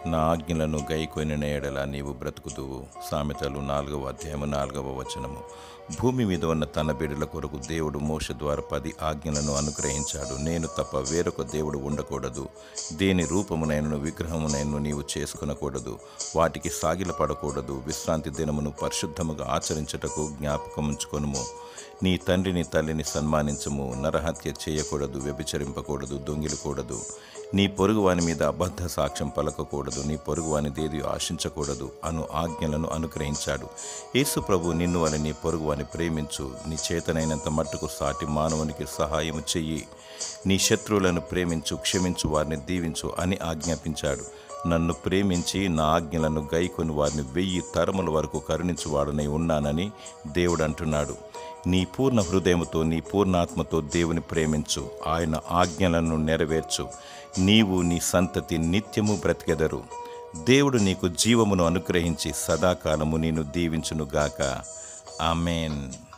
నా ఆజ్ఞలను గైకొనిన ఎడల నీవు బ్రతుకుదువు సామెతలు నాలుగవ అధ్యాయము నాలుగవ వచనము భూమి మీద ఉన్న తన బిడ్డల కొరకు దేవుడు మోష ద్వారా పది ఆజ్ఞలను అనుగ్రహించాడు నేను తప్ప వేరొక దేవుడు ఉండకూడదు దేని రూపమునైనను విగ్రహమునైనను నీవు చేసుకునకూడదు వాటికి సాగిలపడకూడదు విశ్రాంతి దినమును పరిశుద్ధముగా ఆచరించుటకు జ్ఞాపకం ఉంచుకొనుము నీ తండ్రిని తల్లిని సన్మానించము నరహత్య చేయకూడదు వ్యభిచరింపకూడదు దొంగిలకూడదు నీ పొరుగువాని మీద అబద్ధ సాక్ష్యం పలకకూడదు నీ పొరుగువాని దేది ఆశించకూడదు అను ఆజ్ఞలను అనుగ్రహించాడు యేసు ప్రభు నిన్ను అని నీ పొరుగువాని ప్రేమించు నీ చేతనైనంత మట్టుకు సాటి మానవునికి సహాయము చెయ్యి నీ శత్రువులను ప్రేమించు క్షమించు వారిని దీవించు అని ఆజ్ఞాపించాడు నన్ను ప్రేమించి నా ఆజ్ఞలను గైకొని వారిని వెయ్యి తరముల వరకు కరుణించువాడనై ఉన్నానని దేవుడు అంటున్నాడు నీ పూర్ణ హృదయముతో నీ పూర్ణాత్మతో దేవుని ప్రేమించు ఆయన ఆజ్ఞలను నెరవేర్చు నీవు నీ సంతతి నిత్యము బ్రతికెదరు దేవుడు నీకు జీవమును అనుగ్రహించి సదాకాలము నేను దీవించునుగాక ఆమెన్